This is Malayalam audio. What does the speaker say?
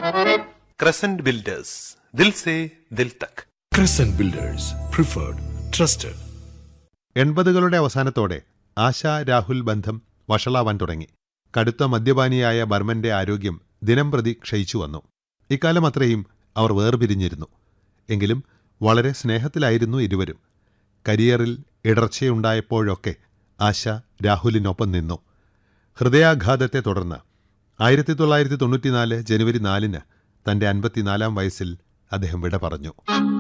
ക്രസന്റ് ബിൽഡേഴ്സ് ദിൽ സേ ദിൽ തക് Crescent Builders, preferred, trusted. എൺപതുകളുടെ അവസാനത്തോടെ ആശ രാഹുൽ ബന്ധം വഷളാവാൻ തുടങ്ങി കടുത്ത മദ്യപാനിയായ ബർമന്റെ ആരോഗ്യം ദിനംപ്രതി ക്ഷയിച്ചു വന്നു ഇക്കാലം അത്രയും അവർ വേർപിരിഞ്ഞിരുന്നു എങ്കിലും വളരെ സ്നേഹത്തിലായിരുന്നു ഇരുവരും കരിയറിൽ ഇടർച്ചയുണ്ടായപ്പോഴൊക്കെ ആശ രാഹുലിനൊപ്പം നിന്നു ഹൃദയാഘാതത്തെ തുടർന്ന് ആയിരത്തി തൊള്ളായിരത്തി തൊണ്ണൂറ്റിനാല് ജനുവരി നാലിന് തന്റെ അൻപത്തിനാലാം വയസ്സിൽ അദ്ദേഹം വിട പറഞ്ഞു